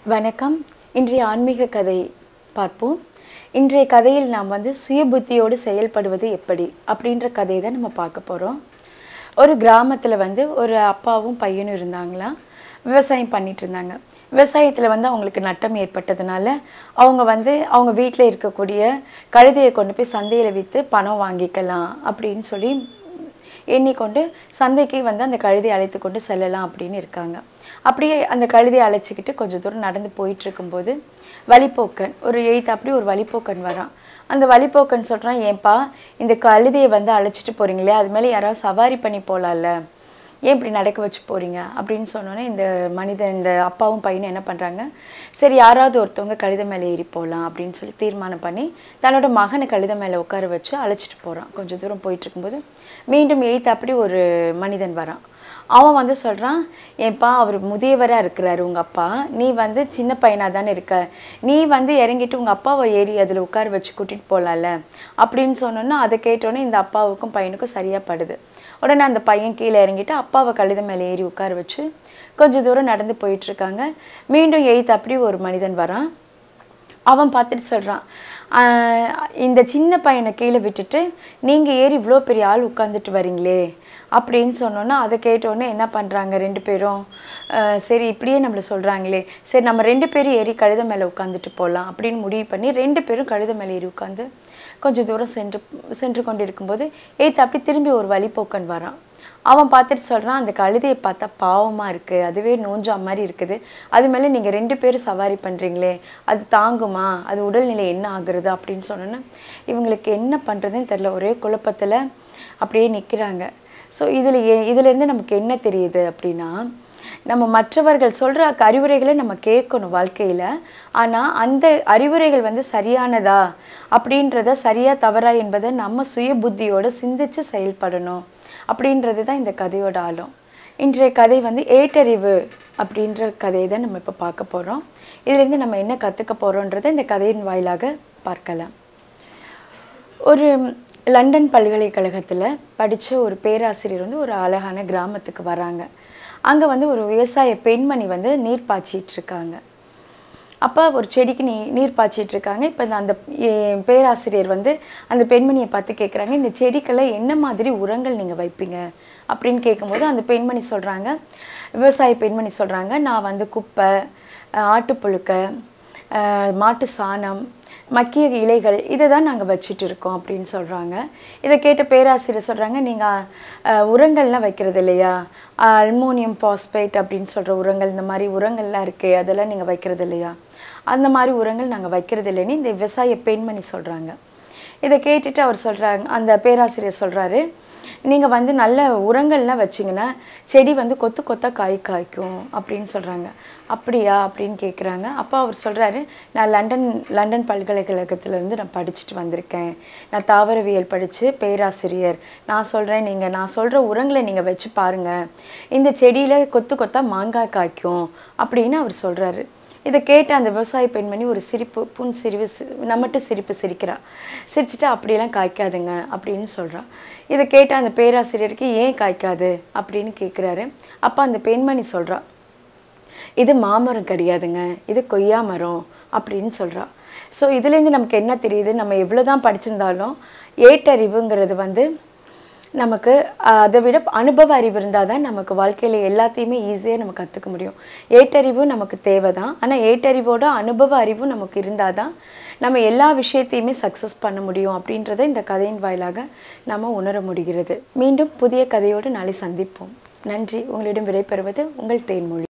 வணக்கம் இன்றைய ஆன்மீக கதை பார்ப்போம் இன்றைய கதையில் நாம் வந்து சுய புத்தியோடு செயல்படுவது எப்படி அப்படின்ற கதையை தான் நம்ம பார்க்க போகிறோம் ஒரு கிராமத்தில் வந்து ஒரு அப்பாவும் பையனும் இருந்தாங்களாம் விவசாயம் பண்ணிட்டு இருந்தாங்க விவசாயத்தில் வந்து அவங்களுக்கு நட்டம் ஏற்பட்டதுனால அவங்க வந்து அவங்க வீட்டில் இருக்கக்கூடிய கழுதையை கொண்டு போய் சந்தையில் விற்று பணம் வாங்கிக்கலாம் அப்படின்னு சொல்லி எண்ணிக்கொண்டு சந்தைக்கு வந்து அந்த கழுதை அழைத்து கொண்டு செல்லலாம் அப்படின்னு இருக்காங்க அப்படியே அந்த கழுதையை அழைச்சிக்கிட்டு கொஞ்சம் தூரம் நடந்து போயிட்டு இருக்கும்போது வழிப்போக்கன் ஒரு எய்த் அப்படி ஒரு வழிப்போக்கன் வரான் அந்த வழிப்போக்கன் சொல்கிறான் ஏன்பா இந்த கழுதையை வந்து அழைச்சிட்டு போறீங்களே அது மேலே யாராவது சவாரி பண்ணி போகலாம்ல ஏன் இப்படி நடக்க வச்சு போறீங்க அப்படின்னு சொன்னோன்னே இந்த மனிதன் இந்த அப்பாவும் பையனும் என்ன பண்ணுறாங்க சரி யாராவது ஒருத்தவங்க கழுதை மேலே ஏறி போகலாம் அப்படின்னு சொல்லி தீர்மானம் பண்ணி தன்னோட மகனை கழுதை மேலே உட்கார வச்சு அழைச்சிட்டு போகிறான் கொஞ்சம் தூரம் போயிட்டு இருக்கும்போது மீண்டும் எய்த் அப்படி ஒரு மனிதன் வரான் அவன் வந்து சொல்கிறான் ஏன்பா அவர் முதியவராக இருக்கிறாரு உங்கள் அப்பா நீ வந்து சின்ன பையனாக தானே இருக்க நீ வந்து இறங்கிட்டு உங்கள் அப்பாவை ஏறி அதில் உட்கார வச்சு கூட்டிகிட்டு போகலாம்ல அப்படின்னு சொன்னோன்னா அதை கேட்டோன்னே இந்த அப்பாவுக்கும் பையனுக்கும் சரியாக படுது உடனே அந்த பையன் கீழே இறங்கிட்டு அப்பாவை கழுதை மேலே ஏறி உட்கார வச்சு கொஞ்சம் தூரம் நடந்து போயிட்டு இருக்காங்க மீண்டும் எய்த் அப்படி ஒரு மனிதன் வரான் அவன் பார்த்துட்டு சொல்கிறான் இந்த சின்ன பையனை கீழே விட்டுட்டு நீங்கள் ஏறி இவ்வளோ பெரிய ஆள் உட்காந்துட்டு வரீங்களே அப்படின்னு சொன்னோன்னா அதை கேட்டோன்னே என்ன பண்ணுறாங்க ரெண்டு பேரும் ஆஹ் சரி இப்படியே நம்மளை சொல்கிறாங்களே சரி நம்ம ரெண்டு பேரும் ஏறி கழுதை மேலே உட்காந்துட்டு போகலாம் அப்படின்னு முடிவு பண்ணி ரெண்டு பேரும் கழுதை மேலே ஏறி உட்காந்து கொஞ்சம் தூரம் சென்று சென்று கொண்டு இருக்கும்போது ஏய்த்து அப்படி திரும்பி ஒரு வழிப்போக்கன் வரான் அவன் பார்த்துட்டு சொல்கிறான் அந்த கழுதையை பார்த்தா பாவமாக இருக்குது அதுவே நோஞ்சா மாதிரி இருக்குது அது மேலே நீங்கள் ரெண்டு பேரும் சவாரி பண்ணுறீங்களே அது தாங்குமா அது உடல்நிலை என்ன ஆகுறது அப்படின்னு சொன்னோன்னே இவங்களுக்கு என்ன பண்ணுறதுன்னு தெரில ஒரே குழப்பத்தில் அப்படியே நிற்கிறாங்க ஸோ இதில் இதுலேருந்து நமக்கு என்ன தெரியுது அப்படின்னா நம்ம மற்றவர்கள் சொல்கிற அறிவுரைகளை நம்ம கேட்கணும் வாழ்க்கையில் ஆனால் அந்த அறிவுரைகள் வந்து சரியானதா அப்படின்றத சரியா தவறா என்பதை நம்ம சுய புத்தியோட சிந்திச்சு செயல்படணும் அப்படின்றது தான் இந்த கதையோட ஆழம் இன்றைய கதை வந்து ஏட்டறிவு அப்படின்ற கதையை தான் நம்ம இப்போ பார்க்க போகிறோம் இதுலேருந்து நம்ம என்ன கற்றுக்க போகிறோன்றதை இந்த கதையின் வாயிலாக பார்க்கலாம் ஒரு லண்டன் பல்கலைக்கழகத்தில் படித்த ஒரு பேராசிரியர் வந்து ஒரு அழகான கிராமத்துக்கு வராங்க அங்கே வந்து ஒரு விவசாய பெண்மணி வந்து நீர் பாய்ச்சிட்டு இருக்காங்க அப்போ ஒரு செடிக்கு நீ நீர் பாய்ச்சிட்டு இருக்காங்க இப்போ இந்த அந்த எ- பேராசிரியர் வந்து அந்த பெண்மணியை பார்த்து கேட்குறாங்க இந்த செடிக்கெல்லாம் என்ன மாதிரி உரங்கள் நீங்கள் வைப்பீங்க அப்படின்னு கேட்கும்போது அந்த பெண்மணி சொல்கிறாங்க விவசாய பெண்மணி சொல்கிறாங்க நான் வந்து குப்பை அஹ், ஆட்டுப்புழுக்கை அஹ், மாட்டு சாணம் மக்கிய இலைகள் இதை தான் நாங்கள் வச்சுட்டு இருக்கோம் அப்படின்னு சொல்கிறாங்க இதை கேட்ட பேராசிரியர் சொல்கிறாங்க நீங்கள் உரங்கள்லாம் வைக்கிறது இல்லையா அல்மோனியம் பாஸ்பேட் அப்படின்னு சொல்கிற உரங்கள் இந்த மாதிரி உரங்கள்லாம் இருக்கே அதெல்லாம் நீங்கள் வைக்கிறது இல்லையா அந்த மாதிரி உரங்கள் நாங்கள் வைக்கிறது இல்லைன்னு இந்த விவசாய பெண்மணி சொல்கிறாங்க இதை கேட்டுட்டு அவர் சொல்கிறாங்க அந்த பேராசிரியர் சொல்கிறாரு நீங்கள் வந்து நல்ல உரங்கள்லாம் வச்சிங்கன்னா செடி வந்து கொத்து கொத்தா காய் காய்க்கும் அப்படின்னு சொல்கிறாங்க அப்படியா அப்படின்னு கேட்குறாங்க அப்போ அவர் சொல்கிறாரு நான் லண்டன் லண்டன் பல்கலைக்கழகத்திலேருந்து நான் படிச்சுட்டு வந்திருக்கேன் நான் தாவரவியல் படித்து பேராசிரியர் நான் சொல்கிறேன் நீங்கள் நான் சொல்கிற உரங்களை நீங்கள் வச்சு பாருங்கள் இந்த செடியில் கொத்து கொத்தா மாங்காய் காய்க்கும் அப்படின்னு அவர் சொல்கிறாரு இதை கேட்ட அந்த விவசாய பெண்மணி ஒரு சிரிப்பு புன் சிரிவு சி- நம்மட்டு சிரிப்பு சிரிக்கிறா சிரிச்சுட்டு அப்படியெல்லாம் காய்க்காதுங்க அப்படின்னு சொல்றா இதை கேட்ட அந்த பேராசிரியருக்கு ஏன் காய்க்காது அப்படின்னு கேட்குறாரு அப்போ அந்த பெண்மணி சொல்றா இது மாமரம் கிடையாதுங்க இது கொய்யா மரம் அப்படின்னு சொல்றா ஸோ இதுலேருந்து நமக்கு என்ன தெரியுது நம்ம எவ்வளோ தான் படிச்சிருந்தாலும் ஏட்டறிவுங்கிறது வந்து நமக்கு ஆஹ், அதை விட அனுபவ அறிவு இருந்தால் தான் நமக்கு வாழ்க்கையில் எல்லாத்தையுமே ஈஸியாக நம்ம கற்றுக்க முடியும் ஏட்டறிவு நமக்கு தேவை தான் ஆனால் ஏட்டறிவோட அனுபவ அறிவும் நமக்கு இருந்தால் தான் நம்ம எல்லா விஷயத்தையுமே சக்ஸஸ் பண்ண முடியும் அப்படின்றத இந்த கதையின் வாயிலாக நம்ம உணர முடிகிறது மீண்டும் புதிய கதையோடு நாளை சந்திப்போம் நன்றி உங்களிடம் விடைபெறுவது உங்கள் தேன்மொழி